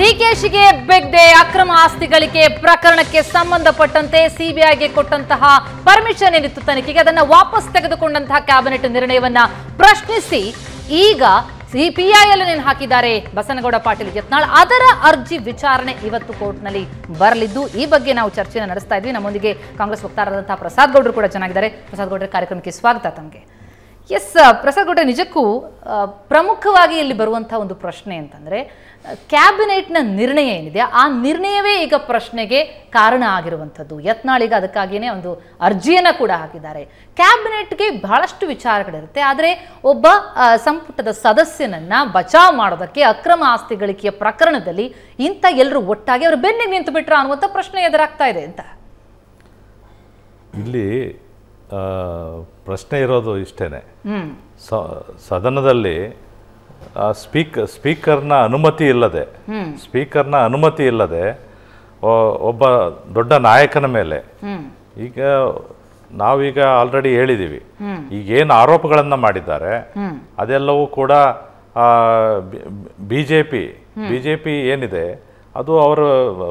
ಡಿಕೆಶಿಗೆ big day ಅಕ್ರಮ ಆಸ್ತಿ ಗಳಿಕೆ ಪ್ರಕರಣಕ್ಕೆ ಸಂಬಂಧಪಟ್ಟಂತೆ ಸಿಬಿಐಗೆ ಕೊಟ್ಟಂತಹ ಪರ್ಮಿಷನ್ ಏನಿತ್ತು ತನಿಖೆಗೆ ಅದನ್ನ ವಾಪಸ್ ತೆಗೆದುಕೊಂಡಂತಹ ಕ್ಯಾಬಿನೆಟ್ ನಿರ್ಣಯವನ್ನ ಪ್ರಶ್ನಿಸಿ ಈಗ ಸಿಪಿಐಎಲ್ ನೇನು ಹಾಕಿದ್ದಾರೆ ಬಸನಗೌಡ ಪಾಟೀಲ್ ಯತ್ನಾಳ್ ಅದರ ಅರ್ಜಿ ವಿಚಾರಣೆ ಇವತ್ತು ಕೋರ್ಟ್ನಲ್ಲಿ ಬರಲಿದ್ದು ಈ ಬಗ್ಗೆ ನಾವು ಚರ್ಚೆಯನ್ನು ನಡೆಸ್ತಾ ಇದ್ವಿ ನಮ್ಮೊಂದಿಗೆ ಕಾಂಗ್ರೆಸ್ ವಕ್ತಾರರಾದಂತಹ ಪ್ರಸಾದ್ ಗೌಡ್ರು ಕೂಡ ಚೆನ್ನಾಗಿದ್ದಾರೆ ಪ್ರಸಾದ್ ಗೌಡ್ರ ಕಾರ್ಯಕ್ರಮಕ್ಕೆ ಸ್ವಾಗತ ತಮಗೆ ಎಸ್ ಪ್ರಸಾದ್ ಗೌಡ್ರೆ ನಿಜಕ್ಕೂ ಆ, ಪ್ರಮುಖವಾಗಿ ಇಲ್ಲಿ ಬರುವಂತಹ ಒಂದು ಪ್ರಶ್ನೆ ಅಂತಂದ್ರೆ ಆ, ಕ್ಯಾಬಿನೆಟ್ನ ನಿರ್ಣಯ ಏನಿದೆ ಆ ನಿರ್ಣಯವೇ ಈಗ ಪ್ರಶ್ನೆಗೆ ಕಾರಣ ಆಗಿರುವಂಥದ್ದು ಯತ್ನಾಳೀಗ ಅದಕ್ಕಾಗಿಯೇ ಒಂದು ಅರ್ಜಿಯನ್ನ ಕೂಡ ಹಾಕಿದ್ದಾರೆ ಕ್ಯಾಬಿನೆಟ್ಗೆ ಬಹಳಷ್ಟು ವಿಚಾರಗಳಿರುತ್ತೆ ಆದರೆ ಒಬ್ಬ ಆ, ಸಂಪುಟದ ಸದಸ್ಯನನ್ನ ಬಚಾವ್ ಮಾಡೋದಕ್ಕೆ ಅಕ್ರಮ ಆಸ್ತಿ ಗಳಿಕೆಯ ಪ್ರಕರಣದಲ್ಲಿ ಇಂಥ ಎಲ್ಲರೂ ಒಟ್ಟಾಗಿ ಅವರು ಬೆನ್ನಿಗೆ ನಿಂತು ಬಿಟ್ರ ಅನ್ನುವಂಥ ಪ್ರಶ್ನೆ ಎದುರಾಗ್ತಾ ಇದೆ ಅಂತ ಇಲ್ಲಿ ಆ, ಪ್ರಶ್ನೆ ಇರೋದು ಇಷ್ಟೇ ಹ್ಮ್ ಸದನದಲ್ಲಿ ಆ, ಸ್ಪೀಕ್ ಸ್ಪೀಕರ್ನ ಅನುಮತಿ ಇಲ್ಲದೆ ಸ್ಪೀಕರ್ನ ಅನುಮತಿ ಇಲ್ಲದೆ ಒ- ಒಬ್ಬ ದೊಡ್ಡ ನಾಯಕನ ಮೇಲೆ ಹ್ಮ್ ಈಗ ನಾವೀಗ ಆಲ್ರೆಡಿ ಹೇಳಿದ್ದೀವಿ ಈಗ ಏನು ಆರೋಪಗಳನ್ನು ಮಾಡಿದ್ದಾರೆ ಅದೆಲ್ಲವೂ ಕೂಡ B J P B J P ಏನಿದೆ ಅದು ಅವರ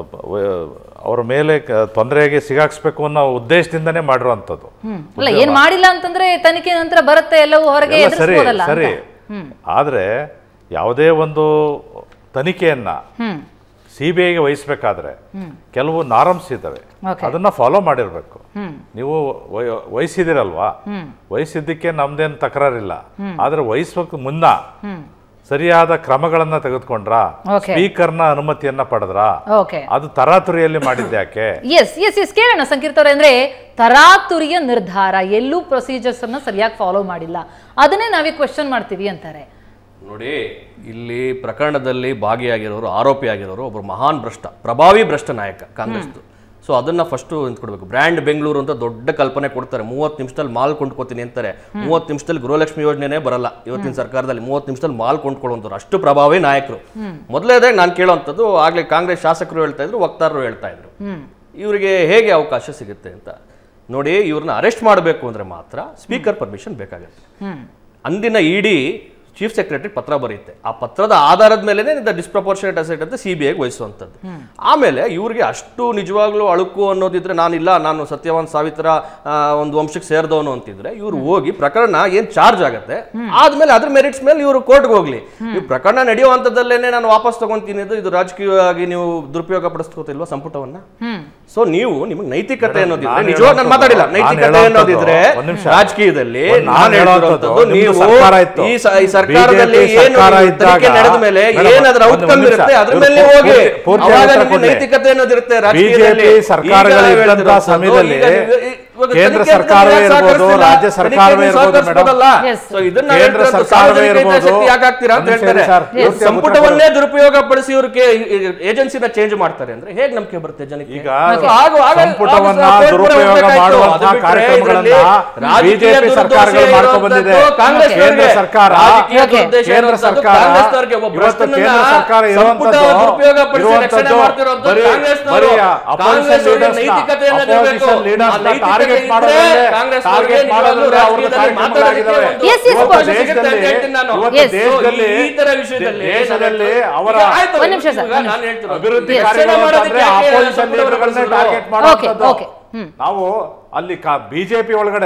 ಅವರ ಮೇಲೆ ಕ- ತೊಂದರೆಗೆ ಸಿಗಾಕ್ಸ್ಬೇಕು ಅನ್ನೋ ಉದ್ದೇಶದಿಂದನೇ ಮಾಡಿರುವಂಥದ್ದು ಹ್ಮ್ ಅಲ್ಲ ಏನ್ ಮಾಡಿಲ್ಲ ಅಂತಂದ್ರೆ ತನಿಖೆ ನಂತರ ಬರುತ್ತೆ ಎಲ್ಲವೂ ಹೊರಗೆ ಎಲ್ಲ ಸರಿ ಎದುರಿಸ್ಬೋದಲ್ಲ ಅಂತ. ಸರಿ ಆದರೆ ಯಾವುದೇ ಒಂದು ತನಿಖೆಯನ್ನ ಹ್ಮ್ ಸಿ ಬಿ ಐಗೆ ವಹಿಸ್ಬೇಕಾದ್ರೆ ಕೆಲವು ನಾರಮ್ಸ್ ಇದ್ದಾವೆ Okay. ಅದನ್ನ ಫಾಲೋ ಮಾಡಿರ್ಬೇಕು ಹ್ಮ್ ನೀವು ವಯ- ವಹಿಸಿದಿರಲ್ವಾ ಹ್ಮ್ ವಹಿಸಿದ್ದಕ್ಕೆ ನಮ್ದೇನು ತಕರಾರಿಲ್ಲ ಆದ್ರೆ ವಹಿಸ್ಬೇಕು ಮುನ್ನ ಹ್ಮ್ ಸರಿಯಾದ ಕ್ರಮಗಳನ್ನ ತೆಗೆದುಕೊಂಡ್ರ Okay. ಸ್ಪೀಕರ್ನ ಅನುಮತಿಯನ್ನ ಪಡೆದ್ರ ಓಕೆ ಅದು ತರಾತುರಿಯಲ್ಲಿ ಮಾಡಿದ್ಯಾಕೆ ಎಸ್ ಎಸ್ ಎಸ್ ಕೇಳೋಣ ಸಂಕೀರ್ತ ಅವ್ರೆ ಅಂದ್ರೆ ತರಾತುರಿಯ ನಿರ್ಧಾರ ಎಲ್ಲೂ ಪ್ರೊಸೀಜರ್ಸ್ ಅನ್ನ ಸರಿಯಾಗಿ ಫಾಲೋ ಮಾಡಿಲ್ಲ ಅದನ್ನೇ ನಾವೇ ಕ್ವೆಶನ್ ಮಾಡ್ತೀವಿ ಅಂತಾರೆ ನೋಡಿ ಇಲ್ಲಿ ಪ್ರಕರಣದಲ್ಲಿ ಭಾಗಿಯಾಗಿರೋರು ಆರೋಪಿ ಆಗಿರೋರು ಒಬ್ಬರು ಮಹಾನ್ ಭ್ರಷ್ಟ ಪ್ರಭಾವಿ ಭ್ರಷ್ಟ ನಾಯಕ ಕಾಂಗ್ರೆಸ್ದು ಸೊ ಅದನ್ನ ಫಸ್ಟ್ ನಿಂತ್ಕೊಡ್ಬೇಕು ಬ್ರ್ಯಾಂಡ್ ಬೆಂಗಳೂರು ಅಂತ ದೊಡ್ಡ ಕಲ್ಪನೆ ಕೊಡ್ತಾರೆ ಮೂವತ್ತು ನಿಮಿಷದಲ್ಲಿ ಮಾಲ್ ಕೊಂಡ್ಕೋತೀನಿ ಅಂತಾರೆ ಮೂವತ್ತು ನಿಮಿಷದಲ್ಲಿ ಗೃಹಲಕ್ಷ್ಮಿ ಯೋಜನೆನೇ ಬರಲ್ಲ ಇವತ್ತಿನ ಸರ್ಕಾರದಲ್ಲಿ ಮೂವತ್ತು ನಿಮಿಷದಲ್ಲಿ ಮಾಲ್ ಕೊಂಡ್ಕೊಳ್ಳುವಂಥವ್ರು ಅಷ್ಟು ಪ್ರಭಾವಿ ನಾಯಕರು ಮೊದಲೇದಾಗಿ ನಾನು ಕೇಳೋವಂಥದ್ದು ಆಗ್ಲೇ ಕಾಂಗ್ರೆಸ್ ಶಾಸಕರು ಹೇಳ್ತಾ ಇದ್ರು ವಕ್ತಾರರು ಹೇಳ್ತಾ ಇದ್ರು ಹ್ಮ್ ಇವರಿಗೆ ಹೇಗೆ ಅವಕಾಶ ಸಿಗುತ್ತೆ ಅಂತ ನೋಡಿ ಇವ್ರನ್ನ ಅರೆಸ್ಟ್ ಮಾಡಬೇಕು ಅಂದ್ರೆ ಮಾತ್ರ ಸ್ಪೀಕರ್ ಪರ್ಮಿಷನ್ ಬೇಕಾಗುತ್ತೆ ಹ್ಮ್ ಅಂದಿನ ಇಡಿ ಚೀಫ್ ಸೆಕ್ರೆಟರಿ ಪತ್ರ ಬರೆಯುತ್ತೆ ಆ ಪತ್ರದ ಆಧಾರದ ಮೇಲೆ ಡಿಸ್ಪ್ರಪೋರ್ಷನೇಟ್ ಅಸೆಟ್ ಅಂತ ಸಿ ಬಿ ಐಗೆ ವಹಿಸುವಂಥದ್ದು ಆಮೇಲೆ ಇವ್ರಿಗೆ ಅಷ್ಟು ನಿಜವಾಗ್ಲೂ ಅಳುಕು ಅನ್ನೋದಿದ್ರೆ ನಾನಿಲ್ಲ ನಾನು ಸತ್ಯವಾನ್ ಸಾವಿತ್ರ ಆ, ಒಂದು ವಂಶಕ್ಕೆ ಸೇರಿದವನು ಅಂತಿದ್ರೆ ಇವ್ರು ಹೋಗಿ ಪ್ರಕರಣ ಏನ್ ಚಾರ್ಜ್ ಆಗುತ್ತೆ ಆದ್ಮೇಲೆ ಅದ್ರ ಮೆರಿಟ್ಸ್ ಮೇಲೆ ಇವರು ಕೋರ್ಟ್ಗೆ ಹೋಗ್ಲಿ ಈ ಪ್ರಕರಣ ನಡೆಯುವಂಥದ್ದಲ್ಲೇನೆ ನಾನು ವಾಪಸ್ ತಗೊಂತೀನಿ ಇದು ಇದು ರಾಜಕೀಯವಾಗಿ ನೀವು ದುರುಪಯೋಗ ಪಡಿಸ್ಕೋತಿಲ್ವಾ ಸಂಪುಟವನ್ನ ಹ್ಮ್ ಸೊ ನೀವು ನಿಮಗೆ ನೈತಿಕತೆ ಮೇಡಮ್, ಅನ್ನೋದಿದ್ರೆ ನಾನು ನಿಜವಾಗ ನಾನು ಮಾತಾಡಿಲ್ಲ ನಾನು ನೈತಿಕತೆ ಹೇಳೋಂಥದ್ದು, ಅನ್ನೋದಿದ್ರೆ ಒಂದ್ ನಿಮಿಷ. ರಾಜಕೀಯದಲ್ಲಿ ಒಂದ್ ನಾನು ನಾನು ಹೇಳೋಂಥದ್ದು, ಹೇಳ್ತಿರೋಂಥದ್ದು ನಿಮ್ದು ನೀವು ಸರ್ಕಾರ ಇತ್ತು. ಈ ಸ- ಈ ಸರ್ಕಾರದಲ್ಲಿ BJP ಏನು ಸರ್ಕಾರ ತನಿಖೆ ಇದ್ದಾಗ- ನಡೆದ ಮೇಲೆ ಮೇಡಮ್, ಏನಾದ್ರೂ ಒಂದು ಔಟ್ಕಮ್ ನಿಮಿಷ. ಇರುತ್ತೆ ಅದ್ರ ಇವ್ರು ಮೇಲೆ ನೀವು ಹೋಗಿ ಪೂರ್ತಿ- ಪೂರ್ತಿ ಅವಾಗ ಉತ್ತರ ನಿಮ್ಗೆ ಕೊಡ್ಲಿ. ನೈತಿಕತೆ ಅನ್ನೋದಿರುತ್ತೆ ರಾಜಕೀಯದಲ್ಲಿ ಬಿಜೆಪಿ ಸರ್ಕಾರಗಳು ಈಗ ಇದ್ದಂತ ಹೇಳ್ತಿರೋಂಥದ್ದು, ಸಮಯದಲ್ಲಿ ಈಗ ನೀವು- ಇವಾಗ ಕೇಂದ್ರ ತನಿಖೆ ಸರ್ಕಾರವೇ ಯಾಕೆ ಇರ್ಬೋದು, ಸಹಕರಿಸ್ತಿಲ್ಲ? ರಾಜ್ಯ ಸರ್ಕಾರವೇ ತನಿಖೆಗೆ ಇರ್ಬೋದು ಮೇಡಮ್. ಸಹಕರಿಸ್ಬೋದಲ್ಲ? Yes. So ಇದನ್ನ ಕೇಂದ್ರ ಹೇಳ್ತಿರೋದು ಸರ್ಕಾರವೇ ಸಾರ್ವಜನಿಕ ಇರ್ಬೋದು. ಹಿತಾಸಕ್ತಿ ಯಾಕೆ ಆಗ್ತೀರಾ ಅಂತ ಒಂದ್ ನಿಮಿಷ ಹೇಳ್ತಾರೆ ಸರ್, Yes. ಪೂರ್ತಿ ಸಂಪುಟವನ್ನೇ ದುರುಪಯೋಗ ಪಡಿಸಿ ಇವ್ರಿಗೆ ಏಜೆನ್ಸಿನ ಚೇಂಜ್ ಮಾಡ್ತಾರೆ ಅಂದ್ರೆ ಹೇಗೆ ನಂಬಿಕೆ ಬರುತ್ತೆ ಜನಕ್ಕೆ ಈಗ So ಆಗ- ಆಗ- ಸಂಪುಟವನ್ನ ಆಗ ಕೋರ್ಟ್ ದುರುಪಯೋಗ ಹೋಗ್ಬೇಕಾಯ್ತು. ಮಾಡುವಂತಹ ಅದು ಬಿಟ್ರೆ ಕಾರ್ಯಕ್ರಮಗಳನ್ನ ಇದರಲ್ಲಿ ರಾಜಕೀಯ ಬಿಜೆಪಿ ಸರ್ಕಾರಗಳು ದುರುದ್ದೇಶ ಮಾಡ್ಕೊಂಡು ಬಂದಿದೆ ಇರುವಂತದ್ದು ಕಾಂಗ್ರೆಸ್ ಕೇಂದ್ರ ಅವರಿಗೆ. ಸರ್ಕಾರ ರಾಜಕೀಯ Okay. ದುರುದ್ದೇಶ ಕೇಂದ್ರ ಇರುವಂತದ್ದು ಸರ್ಕಾರ ಕಾಂಗ್ರೆಸ್ನವರಿಗೆ ಒಬ್ಬ ಇವತ್ತು ಭ್ರಷ್ಟನನ್ನ ಕೇಂದ್ರ ಸರ್ಕಾರ ಸಂಪುಟ ಇರುವಂತದ್ದು ದುರುಪಯೋಗ ಪಡಿಸಿ ರಕ್ಷಣೆ ಇರುವಂತದ್ದು ಮಾಡ್ತಿರೋದು ಬರೀ ಕಾಂಗ್ರೆಸ್ನವರು. ಬರೀ opposition ಕಾಂಗ್ರೆಸ್ ಅವರಿಗೆ leaders ನ- ನೈತಿಕತೆಯನ್ನ opposition ನೀಡಬೇಕು. leaders ಆ ನ ನೈತಿಕತೆ target ಇದ್ರೆ ಮಾಡೋದ್ರಲ್ಲೇ ಕಾಂಗ್ರೆಸ್ target ಅವರಿಗೆ ಮಾಡೋದ್ರಲ್ಲೇ ನಿಜವಾಗ್ಲೂ ಅವ್ರದ್ದು ರಾಜಕೀಯದಲ್ಲಿ ಕಾರ್ಯಕ್ರಮಗಳಾಗಿದ್ದಾವೆ. ಮಾತಾಡೋದಕ್ಕೆ Yes, yes, ಇವತ್ತು boss. ಸಿಗುತ್ತೆ ಅಂತ ದೇಶದಲ್ಲಿ ಹೇಳ್ತೀನಿ ನಾನು. ಇವತ್ತು Yes. ದೇಶದಲ್ಲಿ ಈ ತರ ವಿಷಯದಲ್ಲಿ ದೇಶದಲ್ಲಿ ಅವರ ಈಗ ಆಯ್ತು, ಒಂದ್ ನಿಮಿಷ ಸರ್, ಈಗ ಒಂದ್ ನಾನು ಹೇಳ್ತಿರೋದು. ಅಭಿವೃದ್ಧಿ Yes. ಕಾರ್ಯಗಳು ಮಾಡೋದಕ್ಕೆ ಅಂತಂದ್ರೆ ಯಾಕೆ opposition ಸಂಪುಟವನ್ನು leaderಗಳನ್ನೇ ಬಳಸಿದ್ರು? target ಮಾಡುವಂಥದ್ದು. Okay, okay. ಹ್ಮ್. ನಾವು ಅಲ್ಲಿ ಬಿಜೆಪಿ ಒಳಗಡೆ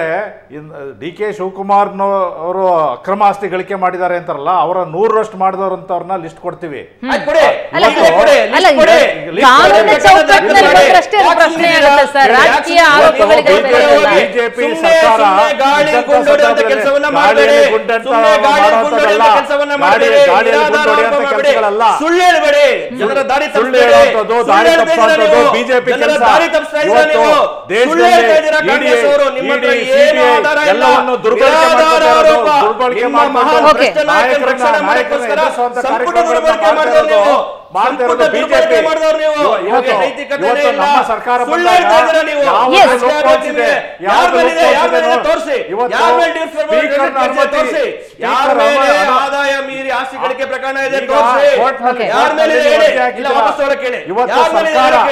ಡಿ ಕೆ ಶಿವಕುಮಾರ್ ಅವರು ಅಕ್ರಮ ಆಸ್ತಿ ಗಳಿಕೆ ಮಾಡಿದ್ದಾರೆ ಅಂತಾರಲ್ಲ ಅವರ ನೂರರಷ್ಟು ಮಾಡಿದವ್ರಂತವ್ರನ್ನ ಲಿಸ್ಟ್ ಕೊಡ್ತೀವಿ ಆಯ್ತು, ಕೊಡಿ. ಅಲ್ಲ, ಇವತ್ತು ಕೊಡಿ, ಅಲ್ಲ, list ಕೊಡಿ. list ಕಾನೂನಿನ ಕೊಡಿ. ಚೌಕಟ್ಟಿನಲ್ಲಿ ಯಾಕೆ ಬಂದ್ರಷ್ಟೇ ಅದು ಪ್ರಶ್ನೆ ಆಗುತ್ತೆ ಸರ್ ರಾಜಕೀಯ ಆರೋಪಗಳಿಗೆ ಇವತ್ತು ಬರೋದಿಲ್ಲ. ಬಿಜೆಪಿ ಸುಮ್ನೆ- ಸರ್ಕಾರ ಸುಮ್ನೆ ಗಾಳಿ ಇದ್ದಂಥ ಗುಂಡೊಡೆಯುವಂತ ಸಂದರ್ಭದಲ್ಲಿ ಕೆಲಸವನ್ನ ಗಾಳಿಯಲ್ಲಿ ಮಾಡಬೇಡಿ. ಗುಂಡಂತ ಸುಮ್ನೆ ಗಾಳಿ ಮಾಡುವಂಥದ್ದಲ್ಲ. ಗುಂಡೊಡೆಯುವಂತ ಕೆಲಸವನ್ನ ಗಾಳಿ- ಮಾಡಬೇಡಿ. ಗಾಳಿಯಲ್ಲಿ ನಿರಾಧಾರ ಗುಂಡೊಡೆಯುವಂತ ಆರೋಪ ಮಾಡಬೇಡಿ. ಕೆಲಸಗಳಲ್ಲ. ಸುಳ್ಳು ಹೇಳ್ಬೇಡಿ ಜನರ ದಾರಿ ಸುಳ್ಳು ತಪ್ಪಿಸ್ಬೇಡಿ. ಹೇಳುವಂಥದ್ದು, ದಾರಿ ಸುಳ್ಳು ಹೇಳ್ತಾ ಇದ್ದೀರಾ ತಪ್ಪಿಸುವಂಥದ್ದು ನೀವು. ಬಿಜೆಪಿ ಜನರ ಕೆಲಸ. ದಾರಿ ತಪ್ಪಿಸ್ತಾ ಇದ್ದೀರಾ ಇವತ್ತು ನೀವು. ದೇಶದಲ್ಲಿ ಸುಳ್ಳು ಹೇಳ್ತಾ ಇದ್ದೀರಾ ಇಡಿ- ಕಾಂಗ್ರೆಸ್ ಅವರು. ನಿಮ್ಮ ಹತ್ರ ಇಡಿ, ಏನು CBI ಆಧಾರ ಇಲ್ಲ. ಎಲ್ಲವನ್ನು ದುರ್ಬಳಕೆ ನಿರಾಧಾರ ಮಾಡ್ಕೊತಾ ಇರೋದು, ಆರೋಪ. ದುರ್ಬಳಕೆ ನಿಮ್ಮ ಮಾಡ್ಕೊಂಡು ಮಹಾನ್ Okay. ಭ್ರಷ್ಟ ನಾಯಕರನ್ನ ನಾಯಕರನ್ನ- ರಕ್ಷಣೆ ಮಾಡೋಕ್ಕೋಸ್ಕರ ಎದುರಿಸುವಂತ ಸಂಪುಟ ಕಾರ್ಯಕ್ರಮಗಳನ್ನ ದುರ್ಬಳಕೆ ಮಾಡ್ತಾ ಮಾಡಿದವರು ನೀವು. ಇರೋದು, ಮಾಡ್ತಾ ಸಂಪುಟ ಇರೋದು ದುರ್ಬಳಕೆ BJP. ಮಾಡಿದವರು ನೀವು. ಇವತ್ತು- ಇವಾಗ ನೈತಿಕತೆನೇ ಇವತ್ತು ಇಲ್ಲ. ನಮ್ಮ ಸರ್ಕಾರ ಸುಳ್ಳು ಬಂದಾಗ ಹೇಳ್ತಾ ಇದ್ದೀರಾ ನೀವು. ಯಾವ Yes. ಒಂದು ಲೋಪವಾಗಿದೆ, ಯಾವ ಯಾರ ಒಂದು ಮೇಲಿದೆ, ಯಾರ ಮೇಲಿದೆ ಲೋಪವಾಗಿದೆ ತೋರಿಸಿ. ಇವತ್ತು ಯಾರ ಮೇಲೆ ಡಿಫರ್ ಸ್ಪೀಕರ್ನ ಅನುಮತಿ- ತೋರಿಸಿ. ಯಾರ ಸ್ಪೀಕರ್ ಮೇಲೆ ಅನುಮತಿ- ಆದಾಯ ಮೀರಿ ಆಸ್ತಿ ಗಳಿಕೆ ಪ್ರಕರಣ ಇದೆ ಈಗ ತೋರಿಸಿ. ಕೋರ್ಟ್ನಲ್ಲಿ ಯಾರ ಮೇಲೆ ಇದೆ ಕೋರ್ಟ್ನಲ್ಲಿ ಹೇಳಿ. ಅರ್ಜಿ ಇಲ್ಲ ಹಾಕಿದ್ದೀರಾ? ವಾಪಸ್ ಅವರ ಕೇಳಿ ಇವತ್ತು ಯಾರ ಮೇಲೆ ಇದೆ ಸರ್ಕಾರ ಹೇಳಿ.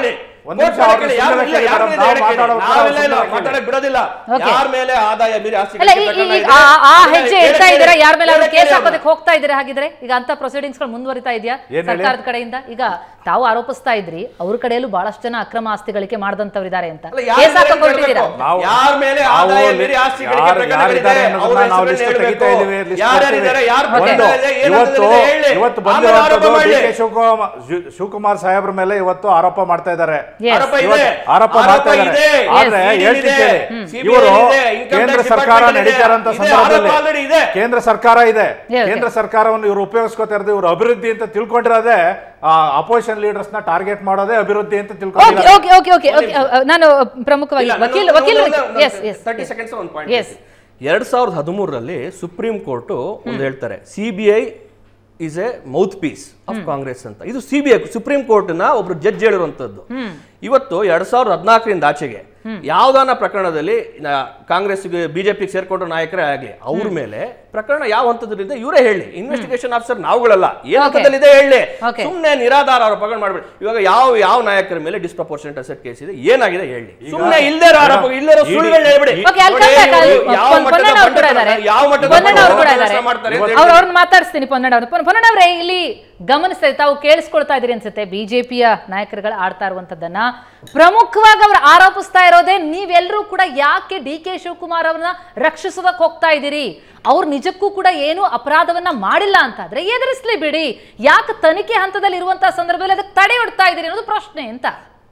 ಒಂದ್ ನಿಮಿಷ ಅವ್ರನ್ನ ಕೋರ್ಟ್ ಯಾರು ಸುಮ್ಮನೆ ಇಲ್ಲ, ಯಾರು ಕೇಳಿ ಇಲ್ಲ, ಮೇಡಮ್, ಹೇಳಿ, ನಾವು ಮಾತಾಡೋದು ನಾವೆಲ್ಲ ಇಲ್ಲ, ಸುಮ್ಮನೆ ಕೇಳಿ. ಮಾತಾಡಕ್ ಬಿಡೋದಿಲ್ಲ Okay. ಯಾರ ಮೇಲೆ ಆದಾಯ ಮೀರಿ ಆಸ್ತಿ ಅಲ್ಲ ಈ- ಈ- ಈಗ ಆ- ಆ ಹೆಜ್ಜೆ ಇಡ್ತಾ ಇದ್ದೀರಾ ಯಾರ ಮೇಲೆ ಕೇಳಿ ಕೇಸ್ ಅವ್ರನ್ನ. ಹಾಕೋದಕ್ಕೆ ಹೋಗ್ತಾ ಇದ್ದೀರಾ ಹಾಗಿದ್ರೆ ಈಗ ಅಂತ ಪ್ರೊಸೀಡಿಂಗ್ಸ್ ಗಳು ಮುಂದುವರಿತಾ ಇದೆಯಾ ಏನ್ ಹೇಳಿ? ಸರ್ಕಾರದ ಕಡೆಯಿಂದ ಈಗ ತಾವು ಆರೋಪಿಸ್ತಾ ಇದ್ರಿ ಅವ್ರ ಕಡೆಯಲ್ಲೂ ಬಹಳಷ್ಟು ಜನ ಅಕ್ರಮ ಆಸ್ತಿ ಗಳಿಕೆ ಮಾಡಿದಂತವ್ರಿದ್ದಾರೆ ಅಂತ ಅಲ್ಲ, ಯಾರ ಕೇಸ್ ಮೇಲೆ ಹಾಕಕ್ ಹೊರಟಿದ್ದೀರಾ ಹೇಳ್ಬೇಕು? ನಾವು- ಯಾರ ಮೇಲೆ ನಾವು ಆದಾಯ ಲಿ- ಮೀರಿ ಆಸ್ತಿ ಗಳಿಕೆ ಯಾರು- ಪ್ರಕರಣಗಳಿದೆ? ಯಾರಿದ್ದಾರೆ ಅನ್ನೋದನ್ನ ಅವ್ರ ನಾವು ಹೆಸರನ್ನ ಲಿಸ್ಟ್ ತೆಗಿತಾ ಹೇಳ್ಬೇಕು. ಇದೀವಿ, ಲಿಸ್ಟ್ ಯಾರ್ಯಾರಿದ್ದಾರೆ, ಯಾರು ಕೊಡ್ತೀವಿ. ಬರ್ತಾ ಒಂದು, ಇದ್ದಾರೆ, ಏನ್ ಇವತ್ತು ಆಗ್ತಿದೆ ಹೇಳಿ. ಇವತ್ತು ಆಮೇಲೆ ಆರೋಪ ಬಂದಿರುವಂತದ್ದು ಡಿ ಮಾಡ್ಲಿ. ಕೆ ಶಿವಕುಮಾರ್ ಶಿ- ಶಿವಕುಮಾರ್ ಸಾಹೇಬ್ರ ಮೇಲೆ ಇವತ್ತು ಆರೋಪ ಮಾಡ್ತಾ ಇದ್ದಾರೆ Yes. ಆರೋಪ ಇದೆ. ಇವತ್ತು ಆರೋಪ ಆರೋಪ ಮಾಡ್ತಾ ಇದ್ದಾರೆ ಇದೆ. ಆದ್ರೆ Yes, ಹೇಳ್ತೀನಿ ಇದೆ. ಕೇಳಿ ಹ್ಮ್. ಇವರು CBI ಇದೆ, Income ಕೇಂದ್ರ Tax ಸರ್ಕಾರ Department ಇದೆ. ನಡೀತಾ ಇರೋಂಥ ಇದೆ, ಸಂದರ್ಭದಲ್ಲಿ ಆರೋಪ already ಇದೆ. ಕೇಂದ್ರ ಸರ್ಕಾರ ಇದೆ Yeah, ಕೇಂದ್ರ okay. ಸರ್ಕಾರವನ್ನು ಇವರು ಉಪಯೋಗಿಸ್ಕೋತಾ ಇರೋದು ಇವರು ಅಭಿವೃದ್ಧಿ ಅಂತ ತಿಳ್ಕೊಂಡಿರೋದೇ ಅಪೋಸಿಷನ್ ಲೀಡರ್ಸ್ ನ ಟಾರ್ಗೆಟ್ ಮಾಡೋದೇ ಅಭಿವೃದ್ಧಿ ಅಂತ ಓಕೆ ತಿಳ್ಕೊಂಡಿದ್ದಾರೆ ಓಕೆ ಓಕೆ ಓಕೆ ಓಕೆ ನಾನು ಪ್ರಮುಖವಾಗಿ ಇಲ್ಲ, ವಕೀಲ್ ನಾನು- ವಕೀಲ್ ನಾನು- ನಾನು- ಎಸ್ ಎಸ್ 30 seconds ಒಂದು point Yes. ಹೇಳ್ತೀನಿ. ಎರಡ್ ಸಾವಿರದ ಹದಿಮೂರರಲ್ಲಿ ಸುಪ್ರೀಂ ಕೋರ್ಟ್ ಒಂದು ಹೇಳ್ತಾರೆ C B I is a mouthpiece of Congress ಅಂತ ಇದು ಸಿ ಬಿ ಐ ಸುಪ್ರೀಂ ಕೋರ್ಟ್ನ ಒಬ್ರು ಜಡ್ಜ್ ಹೇಳಿರುವಂತದ್ದು ಇವತ್ತು ಎರಡ್ ಸಾವಿರದ ಹದಿನಾಲ್ಕರಿಂದ ಆಚೆಗೆ ಯಾವ್ದಾನ ಪ್ರಕರಣದಲ್ಲಿ ನ- ಕಾಂಗ್ರೆಸ್ಗೆ ಬಿಜೆಪಿಗೆ ಸೇರ್ಕೊಂಡ್ರ ನಾಯಕರೇ ಆಗಲಿ ಅವ್ರ ಮೇಲೆ ಪ್ರಕರಣ ಯಾವ ಹಂತದಲ್ಲಿದೆ ಇವರೇ ಹೇಳಿ ಇನ್ವೆಸ್ಟಿಗೇಷನ್ ಆಫೀಸರ್ ನಾವುಗಳಲ್ಲ ಏನ್ ಹಂತದಲ್ಲಿದೆ ಹೇಳಿ Okay. ಸುಮ್ಮನೆ ನಿರಾಧಾರ ಆರೋಪಗಳು ಮಾಡ್ಬೇಡಿ ಇವಾಗ ಯಾವ ಯಾವ ನಾಯಕರ ಮೇಲೆ ಡಿಸ್ಪ್ರಪೋರ್ಷನೆಟ್ ಅಸೆಟ್ ಕೇಸ್ ಇದೆ ಏನಾಗಿದೆ ಹೇಳಿ ಸುಮ್ಮನೆ ಇಲ್ಲದೇ ಇರೋ ಆರೋಪ ಇಲ್ಲದೇ ಇರೋ ಸುಳ್ಳುಗಳನ್ನ ಹೇಳ್ಬಿಡಿ ಓಕೆ ಅಲ್ಲಿ ನೋಡಿ, come back. ಅಲ್ಲಿ ಯಾವ ಪೊನ್- ಮಟ್ಟದ ಪೊನ್ನಣ್ಣ ಅವ್ರು ಕೂಡ ಬಂಡತನ- ಇದ್ದಾರೆ ಯಾವ ಮಟ್ಟದ ಪೊನ್ನಣ್ಣ ಅವ್ರು ಕೂಡ ಬಂಡತನ ಇದ್ದಾರೆ ಮಾಡ್ತಾರೆ ಅಂತ ಅವ್ರು ಅವ್ರನ್ನ ಮಾತಾಡಿಸ್ತೀನಿ ಪೊನ್ನಣ್ಣ ಅವ್ರು ಪೊನ್- ಪೊನ್ನಣ್ಣ ಅವರೇ ಇಲ್ಲಿ ಗಮನಿಸ್ತಾ ಇದ್ದೀವಿ, ತಾವು ಕೇಳಿಸ್ಕೊಳ್ತಾ ಇದ್ದೀರಿ ಅನ್ಸುತ್ತೆ ಬಿಜೆಪಿಯ ನಾಯಕರುಗಳು ಆಡ್ತಾ ಇರುವಂತದ್ದನ್ನ ಪ್ರಮುಖವಾಗಿ ಅವ್ರು ಆರೋಪಿಸ್ತಾ ಇರೋದೇ ನೀವೆಲ್ಲರೂ ಕೂಡ ಯಾಕೆ ಡಿ ಕೆ ಶಿವಕುಮಾರ್ ಅವ್ರನ್ನ ರಕ್ಷಿಸೋದಕ್ಕೆ ಹೋಗ್ತಾ ಇದ್ದೀರಿ ಅವ್ರು ನಿಜಕ್ಕೂ ಕೂಡ ಏನು ಅಪರಾಧವನ್ನ ಮಾಡಿಲ್ಲ ಅಂತಾದ್ರೆ ಎದುರಿಸ್ಲಿ ಬಿಡಿ ಯಾಕೆ ತನಿಖೆ ಹಂತದಲ್ಲಿ ಇರುವಂತಹ ಸಂದರ್ಭದಲ್ಲಿ ಅದಕ್ಕೆ ತಡೆ ಹೊಡ್ತಾ ಇದ್ದೀರಿ ಅನ್ನೋದು ಪ್ರಶ್ನೆ ಅಂತ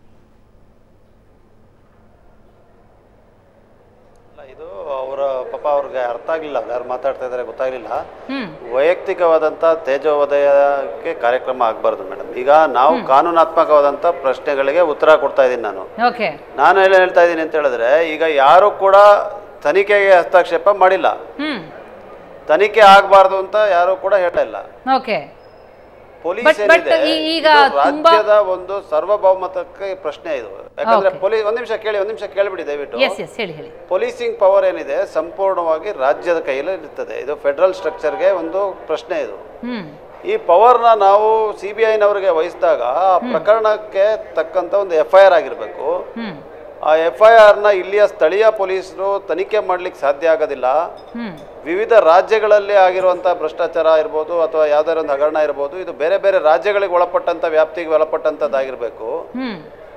ಇಲ್ಲ, ಇದು ಅವರ ಪಾಪ ಅವ್ರಿಗೆ ಅರ್ಥ ಆಗಲಿಲ್ಲ ಯಾರು ಮಾತಾಡ್ತಾ ಇದ್ದಾರೆ ಗೊತ್ತಾಗಲಿಲ್ಲ ಹ್ಮ್ ವೈಯಕ್ತಿಕವಾದಂಥ ತೇಜೋವದಯಕ್ಕೆ ಕಾರ್ಯಕ್ರಮ ಆಗಬಾರ್ದು ಮೇಡಮ್ ಈಗ ನಾವು ಕಾನೂನಾತ್ಮಕವಾದಂಥ ಪ್ರಶ್ನೆಗಳಿಗೆ ಉತ್ತರ ಕೊಡ್ತಾ ಇದ್ದೀನಿ ನಾನು ಓಕೆ ನಾನು ಎಲ್ಲ ಹೇಳ್ತಾ ಇದ್ದೀನಿ ಅಂತ ಹೇಳಿದ್ರೆ ಈಗ ಯಾರು ಕೂಡ ತನಿಖೆಗೆ ಹಸ್ತಕ್ಷೇಪ ಮಾಡಿಲ್ಲ ಹ್ಮ್ ತನಿಖೆ ಆಗಬಾರ್ದು ಅಂತ ಯಾರು ಕೂಡ ಹೇಳಿಲ್ಲ ಓಕೆ ಪೊಲೀಸ್ But- but ಏನಿದೆ ಈ- ಈಗ ಇದು ತುಂಬಾ- ರಾಜ್ಯದ ಒಂದು ಸಾರ್ವಭೌಮತಕ್ಕೆ ಪ್ರಶ್ನೆ ಇದು ಯಾಕಂದ್ರೆ ಪೊಲೀಸ್ ಒಂದ್ ನಿಮಿಷ ಕೇಳಿ ಒಂದ್ ನಿಮಿಷ ಕೇಳಿಬಿಡಿ ದಯವಿಟ್ಟು ಎಸ್ ಎಸ್ ಹೇಳಿ ಹೇಳಿ ಪೊಲೀಸಿಂಗ್ ಪವರ್ ಏನಿದೆ ಸಂಪೂರ್ಣವಾಗಿ ರಾಜ್ಯದ ಕೈಯಲ್ಲಿ ಇರ್ತದೆ ಇದು ಫೆಡರಲ್ ಸ್ಟ್ರಕ್ಚರ್ಗೆ ಒಂದು ಪ್ರಶ್ನೆ ಇದು ಹ್ಮ್ ಈ ಪವರ್ನ ನಾವು ಸಿ ಬಿ ಐನವರಿಗೆ ವಹಿಸಿದಾಗ ಆ ಪ್ರಕರಣಕ್ಕೆ ತಕ್ಕಂಥ ಒಂದು ಎಫ್ ಐ ಆರ್ ಆಗಿರಬೇಕು ಹ್ಮ್ ಆ ಎಫ್ ಐ ಆರ್ನ ಇಲ್ಲಿಯ ಸ್ಥಳೀಯ ಪೊಲೀಸರು ತನಿಖೆ ಮಾಡ್ಲಿಕ್ಕೆ ಸಾಧ್ಯ ಆಗೋದಿಲ್ಲ ಹ್ಮ್ ವಿವಿಧ ರಾಜ್ಯಗಳಲ್ಲಿ ಆಗಿರುವಂಥ ಭ್ರಷ್ಟಾಚಾರ ಇರ್ಬೋದು ಅಥವಾ ಯಾವ್ದಾರ ಒಂದು ಹಗರಣ ಇರ್ಬೋದು ಇದು ಬೇರೆ ಬೇರೆ ರಾಜ್ಯಗಳಿಗೆ ಒಳಪಟ್ಟಂಥ ವ್ಯಾಪ್ತಿಗೆ ಒಳಪಟ್ಟಂಥದ್ದಾಗಿರಬೇಕು ಹ್ಮ್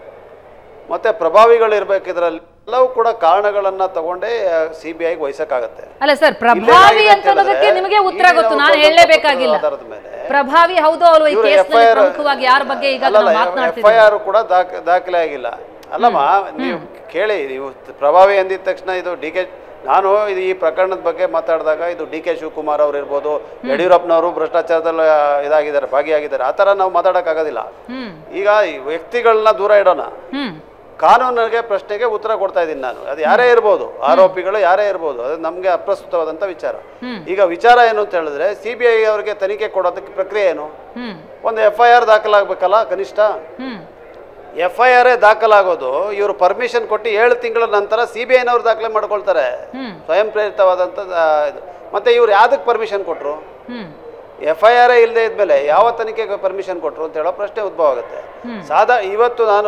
ಮತ್ತೆ ಪ್ರಭಾವಿಗಳು ಇರ್ಬೇಕು ಇದರಲ್ಲಿ ಎಲ್ಲವೂ ಕೂಡ ಕಾರಣಗಳನ್ನ ತಗೊಂಡೇ ಸಿ ಬಿ ಐಗೆ ವಹಿಸಕ್ಕಾಗತ್ತೆ ಅಲ್ಲ ಸರ್ ಪ್ರಭಾವಿ ಅಂತ ಅನ್ನೋದಕ್ಕೆ ನಿಮಗೆ ಉತ್ತರ ಗೊತ್ತು ನಾನು ಹೇಳಲೇಬೇಕಾಗಿಲ್ಲ ಆಧಾರದ ಮೇಲೆ ಪ್ರಭಾವಿ ಹೌದೋ ಅಲ್ವೋ ಈ ಇವ್ರು ಕೇಸ್ FIR ಪ್ರಮುಖವಾಗಿ ಯಾರ ಬಗ್ಗೆ ಈಗ ನಾವು ಎಫ್ ಐ ಮಾತನಾಡ್ತಿದ್ದೀವಿ ಆರ್ ಕೂಡ ದಾಖ ದಾಖಲೆ ಆಗಿಲ್ಲ ಅಲ್ಲಮ್ಮ ನೀವು ಕೇಳಿ ನೀವು ಪ್ರಭಾವಿ ಅಂದಿದ ತಕ್ಷಣ ಇದು ಡಿ ಕೆ ನಾನು ಇದು ಈ ಪ್ರಕರಣದ ಬಗ್ಗೆ ಮಾತಾಡಿದಾಗ ಇದು ಡಿ ಕೆ ಶಿವಕುಮಾರ್ ಅವ್ರು ಇರ್ಬೋದು ಯಡಿಯೂರಪ್ಪನವರು ಭ್ರಷ್ಟಾಚಾರದಲ್ಲಿ ಆ, ಇದಾಗಿದ್ದಾರೆ ಭಾಗಿಯಾಗಿದ್ದಾರೆ ಆ ಥರ ನಾವು ಮಾತಾಡೋಕ್ಕಾಗೋದಿಲ್ಲ ಹ್ಮ್ ಈಗ ಈ ವ್ಯಕ್ತಿಗಳನ್ನ ದೂರ ಇಡೋಣ ಹ್ಮ್ ಕಾನೂನಿಗೆ ಪ್ರಶ್ನೆಗೆ ಉತ್ತರ ಕೊಡ್ತಾ ಇದ್ದೀನಿ ನಾನು ಅದು ಯಾರೇ ಇರ್ಬೋದು ಆರೋಪಿಗಳು ಯಾರೇ ಇರ್ಬೋದು ಅದು ನಮಗೆ ಅಪ್ರಸ್ತುತವಾದಂಥ ವಿಚಾರ ಈಗ ವಿಚಾರ ಏನು ಅಂತ ಹೇಳಿದ್ರೆ ಸಿ ಬಿ ಐ ಅವರಿಗೆ ತನಿಖೆ ಕೊಡೋದಕ್ಕೆ ಪ್ರಕ್ರಿಯೆ ಏನು ಹ್ಮ್ ಒಂದು ಎಫ್ ಐ ಆರ್ ದಾಖಲಾಗಬೇಕಲ್ಲ ಕನಿಷ್ಠ ಹ್ಮ್ ಎಫ್ ಐ ಆರ್ ದಾಖಲಾಗೋದು ಇವರು ಪರ್ಮಿಷನ್ ಕೊಟ್ಟು ಏಳು ತಿಂಗಳ ನಂತರ ಸಿ ಬಿ ಐನವ್ರು ದಾಖಲೆ ಮಾಡ್ಕೊಳ್ತಾರೆ ಹ್ಮ್ ಸ್ವಯಂ ಪ್ರೇರಿತವಾದಂಥ ಆ, ಇದು ಮತ್ತೆ ಇವ್ರು ಯಾವ್ದಕ್ಕೆ ಪರ್ಮಿಷನ್ ಕೊಟ್ಟರು ಹ್ಮ್ ಎಫ್ ಐ ಆರ್ ಇಲ್ಲದೆ ಇದ್ಮೇಲೆ ಯಾವ ತನಿಖೆಗೆ ಪರ್ಮಿಷನ್ ಕೊಟ್ಟರು ಅಂತ ಹೇಳೋ ಪ್ರಶ್ನೆ ಉದ್ಭವ ಆಗುತ್ತೆ ಸಾದಾ ಇವತ್ತು ನಾನು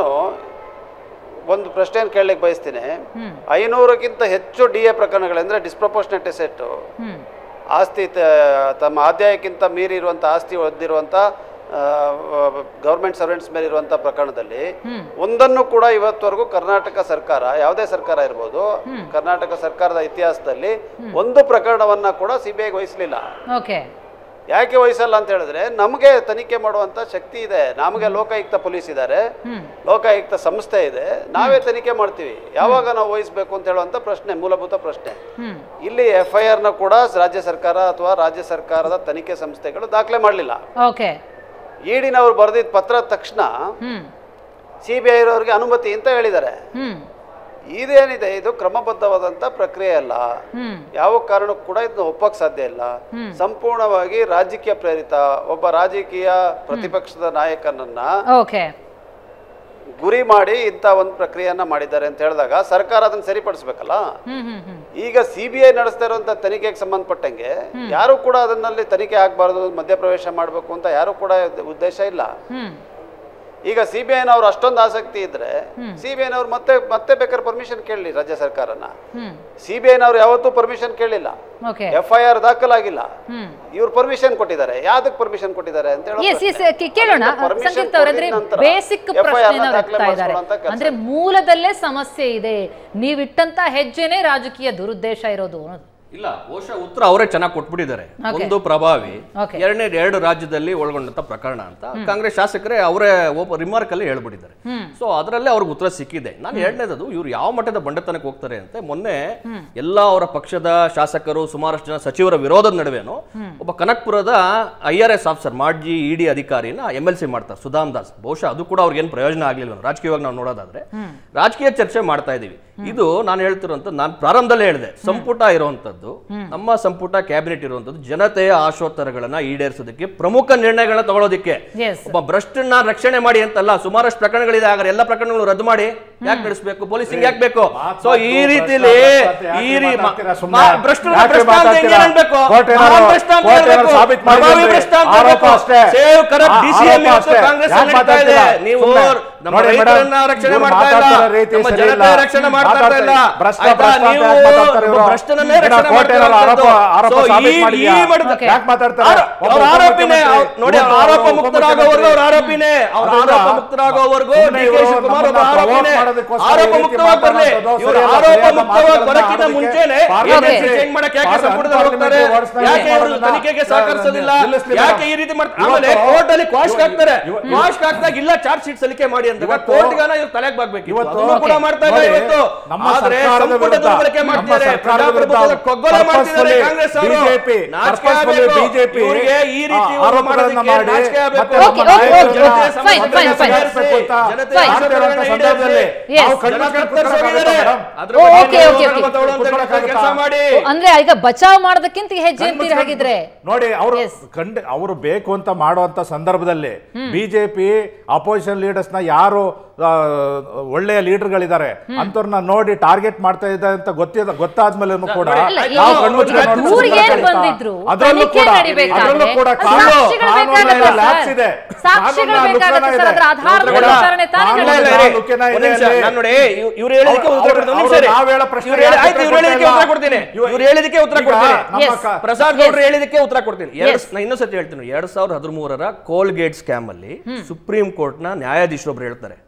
ಒಂದು ಪ್ರಶ್ನೆಯನ್ನು ಕೇಳಲಿಕ್ಕೆ ಬಯಸ್ತೀನಿ ಹ್ಮ್. ಐನೂರಕ್ಕಿಂತ ಹೆಚ್ಚು ಡಿ ಎ ಪ್ರಕರಣಗಳೆಂದರೆ ಡಿಸ್ಪ್ರಪೋರ್ಷನೆಟ್ ಎಸೆಟ್ಟು ಹ್ಮ್ ಆಸ್ತಿ ತ- ತಮ್ಮ ಆದಾಯಕ್ಕಿಂತ ಮೀರಿ ಇರುವಂಥ ಆಸ್ತಿ ಹೊಂದಿರುವಂಥ ಗೌರ್ಮೆಂಟ್ ಸರ್ವೆಂಟ್ಸ್ ಮೇಲೆ ಇರುವಂಥ ಪ್ರಕರಣದಲ್ಲಿ ಒಂದನ್ನು ಕೂಡ ಇವತ್ತವರೆಗೂ ಕರ್ನಾಟಕ ಸರ್ಕಾರ ಯಾವುದೇ ಸರ್ಕಾರ ಇರ್ಬೋದು ಕರ್ನಾಟಕ ಸರ್ಕಾರದ ಇತಿಹಾಸದಲ್ಲಿ ಒಂದು ಪ್ರಕರಣವನ್ನ ಕೂಡ ಸಿ ಬಿ ಐಗೆ ವಹಿಸಲಿಲ್ಲ ಓಕೆ ಯಾಕೆ ವಹಿಸಲ್ಲ ಅಂತ ಹೇಳಿದ್ರೆ ನಮಗೆ ತನಿಖೆ ಮಾಡುವಂತ ಶಕ್ತಿ ಇದೆ ನಮಗೆ ಲೋಕಾಯುಕ್ತ ಪೊಲೀಸ್ ಇದ್ದಾರೆ ಹ್ಮ್ ಲೋಕಾಯುಕ್ತ ಸಂಸ್ಥೆ ಇದೆ ನಾವೇ ತನಿಖೆ ಮಾಡ್ತೀವಿ ಯಾವಾಗ ನಾವು ವಹಿಸಬೇಕು ಅಂತ ಹೇಳುವಂತ ಪ್ರಶ್ನೆ ಮೂಲಭೂತ ಪ್ರಶ್ನೆ ಹ್ಮ್ ಇಲ್ಲಿ ಎಫ್ ಐ ಆರ್ನ ಕೂಡ ರಾಜ್ಯ ಸರ್ಕಾರ ಅಥವಾ ರಾಜ್ಯ ಸರ್ಕಾರದ ತನಿಖೆ ಸಂಸ್ಥೆಗಳು ದಾಖಲೆ ಮಾಡಲಿಲ್ಲ ಓಕೆ ಈಡಿನವ್ರು ಬರೆದಿದ್ದ ಪತ್ರ ತಕ್ಷಣ ಹ್ಮ್ ಸಿ ಬಿ ಐ ಅವರಿಗೆ ಅನುಮತಿ ಅಂತ ಹೇಳಿದ್ದಾರೆ ಹ್ಮ್ ಇದೇನಿದೆ ಇದು ಕ್ರಮಬದ್ಧವಾದಂಥ ಪ್ರಕ್ರಿಯೆ ಅಲ್ಲ ಹ್ಮ್ ಯಾವ ಕಾರಣಕ್ಕೂ ಕೂಡ ಇದನ್ನ ಒಪ್ಪಕ್ಕೆ ಸಾಧ್ಯ ಇಲ್ಲ ಸಂಪೂರ್ಣವಾಗಿ ರಾಜಕೀಯ ಪ್ರೇರಿತ ಒಬ್ಬ ರಾಜಕೀಯ ಪ್ರತಿಪಕ್ಷದ ನಾಯಕನನ್ನ ಓಕೆ ಗುರಿ ಮಾಡಿ ಇಂಥ ಒಂದು ಪ್ರಕ್ರಿಯೆಯನ್ನ ಮಾಡಿದ್ದಾರೆ ಅಂತ ಹೇಳಿದಾಗ ಸರ್ಕಾರ ಅದನ್ನ ಸರಿಪಡಿಸ್ಬೇಕಲ್ಲ ಹ್ಮ್ ಹ್ಮ್ ಹ್ಮ್ ಈಗ ಸಿ ಬಿ ಐ ನಡೆಸ್ತಾ ಇರುವಂತ ತನಿಖೆಗೆ ಸಂಬಂಧಪಟ್ಟಂಗೆ ಯಾರು ಕೂಡ ಅದನ್ನಲ್ಲಿ ತನಿಖೆ ಆಗಬಾರ್ದು ಮಧ್ಯಪ್ರವೇಶ ಮಾಡಬೇಕು ಅಂತ ಯಾರು ಕೂಡ ಉದ್ದೇಶ ಇಲ್ಲ ಹ್ಮ್ ಈಗ ಸಿ ಬಿ ಐನವ್ರು ಅಷ್ಟೊಂದು ಆಸಕ್ತಿ ಇದ್ರೆ ಸಿ ಬಿ ಐನವ್ರು ಮತ್ತೆ ಮತ್ತೆ ಬೇಕಾದ್ರೆ ಪರ್ಮಿಷನ್ ಕೇಳಲಿ ರಾಜ್ಯ ಸರ್ಕಾರನ ಸಿ ಬಿ ಐನವ್ರು ಯಾವತ್ತೂ ಪರ್ಮಿಷನ್ ಕೇಳಿಲ್ಲ ಓಕೆ ಎಫ್ ಐ ಆರ್ ದಾಖಲಾಗಿಲ್ಲ ಇವ್ರು ಪರ್ಮಿಷನ್ ಕೊಟ್ಟಿದ್ದಾರೆ ಯಾವ್ದಕ್ಕೆ ಪರ್ಮಿಷನ್ ಕೊಟ್ಟಿದ್ದಾರೆ ಅಂತ ಹೇಳೋ ಎಸ್ ಎಸ್ ಪ್ರಶ್ನೆ. ಕೇಳೋಣ ಅದರಿಂದ permission ಸಂಕೀರ್ತ ಅವರಂದ್ರೆ ಕೊಟ್ಟಿದ ನಂತರ ಬೇಸಿಕ್ FIR ನ ಪ್ರಶ್ನೆನ ದಾಖಲೆ ಎತ್ತಾ ಇದ್ದಾರೆ ಮಾಡಿಸ್ಕೊಳ್ಳುವಂತ ಕೆಲ್ಸ. ಅಂದ್ರೆ ಮೂಲದಲ್ಲೇ ಸಮಸ್ಯೆ ಇದೆ ನೀವಿಟ್ಟಂತ ಹೆಜ್ಜೆನೇ ರಾಜಕೀಯ ದುರುದ್ದೇಶ ಇರೋದು ಅನ್ನೋದು ಇಲ್ಲ ಬಹುಶಃ ಉತ್ತರ ಅವರೇ ಚೆನ್ನಾಗಿ ಕೊಟ್ಬಿಟ್ಟಿದ್ದಾರೆ Okay. ಒಂದು ಪ್ರಭಾವಿ Okay. ಎರಡನೇ ಎರಡು ರಾಜ್ಯದಲ್ಲಿ ಒಳಗೊಂಡಂತ ಪ್ರಕರಣ ಅಂತ ಕಾಂಗ್ರೆಸ್ ಶಾಸಕರೇ ಅವರೇ ಒಬ್ಬ ರಿಮಾರ್ಕ್ ಅಲ್ಲಿ ಹೇಳ್ಬಿಟ್ಟಿದ್ದಾರೆ ಸೊ ಅದರಲ್ಲೇ ಅವ್ರಿಗೆ ಉತ್ತರ ಸಿಕ್ಕಿದೆ ನಾನು ಎರಡನೇದು ಇವ್ರು ಯಾವ ಮಟ್ಟದ ಬಂಡತನಕ್ಕೆ ಹೋಗ್ತಾರೆ ಅಂತ ಮೊನ್ನೆ ಎಲ್ಲ ಅವರ ಪಕ್ಷದ ಶಾಸಕರು ಸುಮಾರಷ್ಟು ಜನ ಸಚಿವರ ವಿರೋಧದ ನಡುವೆನು ಒಬ್ಬ ಕನಕ್ಪುರದ ಐ ಆರ್ ಎಸ್ ಆಫೀಸರ್ ಮಾಜಿ ಇಡಿ ಅಧಿಕಾರಿನ ಎಂ ಎಲ್ ಸಿ ಮಾಡ್ತಾರೆ ಸುಧಾಮ್ ದಾಸ್ ಬಹುಶಃ ಅದು ಕೂಡ ಅವ್ರಿಗೆ ಏನು ಪ್ರಯೋಜನ ಆಗ್ಲಿಲ್ಲ ರಾಜಕೀಯವಾಗಿ ನಾವು ನೋಡೋದಾದ್ರೆ ರಾಜಕೀಯ ಚರ್ಚೆ ಮಾಡ್ತಾ ಇದೀವಿ ಇದು ನಾನು ಹೇಳ್ತಿರೋಂಥ ನಾನು ಪ್ರಾರಂಭದಲ್ಲೇ ಹೇಳಿದೆ ಸಂಪುಟ ಇರುವಂತದ್ದು ನಮ್ಮ ಸಂಪುಟ ಕ್ಯಾಬಿನೆಟ್ ಇರುವಂತದ್ದು ಜನತೆಯ ಆಶೋತ್ತರಗಳನ್ನ ಈಡೇರಿಸೋದಕ್ಕೆ ಪ್ರಮುಖ ನಿರ್ಣಯಗಳನ್ನ ತಗೊಳ್ಳೋದಕ್ಕೆ Yes. ಒಬ್ಬ ಭ್ರಷ್ಟನ್ನ ರಕ್ಷಣೆ ಮಾಡಿ ಅಂತಲ್ಲ ಸುಮಾರಷ್ಟು ಪ್ರಕರಣಗಳಿದೆ ಹಾಗಾದ್ರೆ ಎಲ್ಲ ಪ್ರಕರಣಗಳು ರದ್ದು ಮಾಡಿ ಯಾಕೆ ನಡೆಸಬೇಕು ಪೊಲೀಸಿಂಗ್ ಯಾಕೆ ಬೇಕು ಮಾತು ಸೊ ಈ ಮಾತು ರೀತಿಲಿ ಭ್ರಷ್ಟ ಯಾಕೆ ಈ ರೀ ಮಾತಾಡ್ತೀರಾ ಮಾ- ಸುಮ್ನೆ? ಮಾ- ಭ್ರಷ್ಟರನ್ನ ಯಾಕೆ ಭ್ರಷ್ಟ ಅಂತ ಮಾತಾಡ್ತೀರಾ? ಹೆಂಗ್ ಹೇಳ್ಬೇಕು? ಕೋರ್ಟ್ ಏನಾದ್ರು- ಮಹಾನ್ ಭ್ರಷ್ಟ ಅಂತ ಕೋರ್ಟ್ ಏನಾದ್ರು ಹೇಳ್ಬೇಕು. ಸಾಬೀತು ಮಾಡಿದ್ರೆ ಪ್ರಭಾವಿ ಭ್ರಷ್ಟ ಅಂತ ಆರೋಪ ಹೇಳ್ಬೇಕು. ಅಷ್ಟೇ. ಸೇವ್ ಕರಪ್ಟ್ ಆ- DCM ಆರೋಪ ಇವತ್ತು ಅಷ್ಟೇ. ಕಾಂಗ್ರೆಸ್ ಯಾಕೆ ನಡೀತಾ ಇದೆ. ಮಾತಾಡ್ತೀರಾ? ನೀವು ಸುಮ್ನೆ. ನಮ್ಮ ನೋಡಿ ರೈತರನ್ನ ಮೇಡಮ್, ರಕ್ಷಣೆ ಇವ್ರು ಮಾಡ್ತಾ ಇಲ್ಲ ಮಾತಾಡ್ತಿರೋ ರೀತಿ ನಮ್ಮ ಸರಿ ಜನತೆಯ ಇಲ್ಲ. ರಕ್ಷಣೆ ಮಾಡ್ತಾ ಮಾತಾಡ್ತಾ ಇಲ್ಲ ಭ್ರಷ್ಟ, ಆಯ್ತಾ? ಭ್ರಷ್ಟ ಅಂತ ನೀವು ಯಾಕೆ ಮಾತಾಡ್ತಾರೆ ಒಬ್ಬ ಇವ್ರು? ಭ್ರಷ್ಟನನ್ನೇ ಏನೋ ರಕ್ಷಣೆ ಕೋರ್ಟ್ ಏನಾದ್ರು ಆರೋಪ ಆರೋಪ So, ಸಾಬೀತು ಈ- ಮಾಡಿದ್ಯಾ? ಈ ಮಟ್ಟದ- Okay. ಯಾಕೆ ಮಾತಾಡ್ತಾರೆ ಅವ್ರ- ಒಬ್ಬ ಅವ್ರ ಆರೋಪಿನೇ ಉಪಮುಖ್ಯಮಂತ್ರಿ, ಅವ್ರು- ನೋಡಿ ಅವ್ರ ಒಬ್ಬ ಆರೋಪ ಉಪಮುಖ್ಯಮಂತ್ರಿ. ಮುಕ್ತರಾಗೋವರೆಗೂ ಅವ್ರ ಆರೋಪಿನೇ ಅವ್ರ ಅದರಿಂದ ಆರೋಪ ಮುಕ್ತರಾಗೋವರೆಗೂ ಸುಮ್ನೆ ಡಿ ಕೆ ಇವ್ರು ಶಿವಕುಮಾರ್ ಒಬ್ಬ ನಮ್ಮನ್ನ ಆರೋಪಿನೇ provoke ಮಾಡೋದಕ್ಕೋಸ್ಕರ ಆರೋಪ ಈ ರೀತಿ ಮುಕ್ತವಾಗಿ ಬರ್ಲಿ ಮಾತಾಡೋದು ಇವ್ರ ಸರಿಯಲ್ಲ, ಆರೋಪ ಸರಿಯಾದ ಮುಕ್ತವಾಗಿ ಮಾತುಗಳನ್ನ ಬರೋಕ್ಕಿಂತ ಆಡೋದಕ್ಕೆ ಮುಂಚೆನೆ ಪಾರ್ಲಿಮೆಂಟ್ ಏನ್ ಚೇಂಜ್ ಮಾಡಕ್ಕೆ ಯಾಕೆ ಪಾರ್ಲಿಮೆಂಟ್ ಸಂಪುಟದಲ್ಲಿ ಹೋಗ್ತಾರೆ ಪಾರ್ಲಿಮೆಂಟ್ ಯಾಕೆ ಇವರು ಮಾಡೋದನ್ನ ತನಿಖೆಗೆ ಸಹಕರಿಸೋದಿಲ್ಲ ನಿಲ್ಲಿಸ್ಲಿಲ್ಲ. ಯಾಕೆ ಈ ರೀತಿ ಮಾಡ್ತಾರೆ ಆಮೇಲೆ ಇವತ್ತು- ಕೋರ್ಟ್ ಅಲ್ಲಿ ಕ್ವಾಶ್ ಇವ- ಹಾಕ್ತಾರೆ ಇವ- ಕ್ವಾಶ್ ಹಾಕ್ದಾಗ ಇಲ್ಲ ಚಾರ್ಜ್ ಶೀಟ್ ಸಲ್ಲಿಕೆ ಮಾಡಿ ಅಂತ ಇವತ್ತು- ಕೋರ್ಟ್ ಗಾನ ಇವ್ರು ತಲೆಗೆ ಬಾಗ್ಬೇಕು ಇವತ್ತು ಅದನ್ನು ಕೂಡ ಮಾಡ್ತಾ ಇಲ್ಲ ನೋಡಿ, ಇವತ್ತು ನಮ್ಮ ಆದ್ರೆ ಸರ್ಕಾರದ ಸಂಪುಟ ವಿರುದ್ಧ, ದುರ್ಬಳಕೆ ನಮ್ಮ ಮಾಡ್ತಿದ್ದಾರೆ ಸರ್ಕಾರದ ಪ್ರಜಾಪ್ರಭುತ್ವದ ವಿರುದ್ಧ ಕೊಗ್ಗೊಲೆ ಮಾಡ್ತಿದ್ದಾರೆ purposefully ಕಾಂಗ್ರೆಸ್ ಅವರು BJP, ನಾಚಿಕೆ purposefully ಆಗ್ಬೇಕು. BJP, ಇವ್ರಿಗೆ ಈ ರೀತಿ ಆ, ಆರೋಪಗಳನ್ನ ಮಾಡೋದಕ್ಕೆ ಮಾಡಿ ನಾಚಿಕೆ ಆಗ್ಬೇಕು. ಮತ್ತೆ Okay, ನಮ್ಮ okay, ನಾಯಕರನ್ನ okay, ಜನತೆಯ fine, fine, ಸಮಸ್ಯೆಗಳನ್ನ fine. ಬಗೆಹರಿಸಿ, ಜನತೆಯ Fine. ಆಶೋತ್ತರಗಳನ್ನ ಸಂದರ್ಭದಲ್ಲಿ ಈಡೇರಿಸಿ. Yes. ನಾವು ಕಣ್ಣು ಜನ ಮುಚ್ಕೊಂಡು ಕತ್ತರಿಸೋಗಿದ್ದಾರೆ. ಕೂತ್ಕೊಳ್ಳೋಕ್ಕಾಗತ್ತಾ ಅದ್ರ ಓ, ಬಗ್ಗೆ okay, ನೀವು okay, okay. ಕ್ರಮ ತಗೊಳ್ಳುವಂತ ಕೆಲಸ ಮಾಡಿ ಅಂದ್ರೆ ಈಗ ಬಚಾವ್ ಮಾಡೋದಕ್ಕಿಂತ ಹೆಜ್ಜೆ ಅಂತೀರಿ ಹಾಗಿದ್ರೆ ನೋಡಿ ಅವರು Yes. ಕಂಡ ಅವರು ಬೇಕು ಅಂತ ಮಾಡುವಂತ ಸಂದರ್ಭದಲ್ಲಿ ಬಿಜೆಪಿ ಅಪೋಸಿಷನ್ ಲೀಡರ್ಸ್ ನ ಯಾರು ಆ, ಒಳ್ಳೆಯ ಲೀಡರ್ಗಳಿದ್ದಾರೆ ಅಂತವ್ರನ್ನ ನೋಡಿ ಟಾರ್ಗೆಟ್ ಮಾಡ್ತಾ ಇದೆ ಅಂತ ಗೊತ್ತಿದ ಗೊತ್ತಾದ್ಮೇಲೆ ಕೂಡ ಇಲ್ಲ, ನಾವು ಈಗ ಕಣ್ಣು ಮುಚ್ಕೊಂಡು ಈಗ ನೋಡ್ತಾ ದೂರಿಗೆ ಏನ್ ಇರ್ಬೇಕಾ? ಬಂದಿದ್ರು? ಅದ್ರಲ್ಲೂ ತನಿಖೆ ಕೂಡ ನಡಿಬೇಕಾದ್ರೆ ಅದ್ರಲ್ಲೂ ಕೂಡ ಅದು ಕಾನೂನು- ಸಾಕ್ಷಿಗಳು ಕಾನೂನಲ್ಲಿ ಬೇಕಾಗತ್ತೆ lapse ಸರ್. ಇದೆ. ಸಾಕ್ಷಿಗಳು ಕಾನೂನಲ್ಲಿ ಬೇಕಾಗತ್ತೆ ನುಕ್ಸಾನ ಸರ್, ಅದ್ರ ಇದೆ. ಆಧಾರದ ಕೂಡ ವಿಚಾರಣೆ ತಾನೇ ಕಾನೂನಲ್ಲಿ ನಡೆಯೋದು. ಇಲ್ಲ, ಲುಕ್ಕಿನ ಒಂದ್ ಇದೆ ನಿಮಿಷ, ಅಲ್ಲಿ. ನಾನ್ ನೋಡಿ ಇವ್- ಇವ್ರು ಹೇಳಿದಕ್ಕೆ ಅವ್ರು- ಉತ್ತರ ಕೊಡ್ತೀನಿ. ಒಂದ್ ನಿಮಿಷ ಅವ್ರು ಇರಿ. ನಾವ್ ಹೇಳೋ ಪ್ರಶ್ನೆಗೆ ಇವ್ರು ಹೇಳಿ- ಯಾಕೆ ಆಯ್ತು, ಇವ್ರು ಉತ್ತರ ಹೇಳಿದಕ್ಕೆ ಉತ್ತರ ಕೊಡ್ತಾ ಕೊಡ್ತೀನಿ ಇಲ್ಲ? ಇವ್ರು ಹೇಳಿದಕ್ಕೆ ಉತ್ತರ ಈಗ ಕೊಡ್ತೀನಿ ನಮ್ಮ Yes. ಕ- ಪ್ರಸಾದ್ Yes. ಗೌಡ್ರು ಹೇಳಿದಕ್ಕೆ ಉತ್ತರ ಕೊಡ್ತೀನಿ Yes. ಎರಡ್ ನಾ ಇನ್ನೊಂದ್ಸತಿ ಹೇಳ್ತೀನಿ ಎರಡ್ ಸಾವಿರದ ಹದಿಮೂರರ ಕೋಲ್ಗೇಟ್ ಸ್ಕ್ಯಾಮ್ ಅಲ್ಲಿ ಸುಪ್ರೀಂ ಕೋರ್ಟ್ ನ ನ್ಯಾಯಾಧೀಶರೊಬ್ರು ಹೇಳ್ತಾರೆ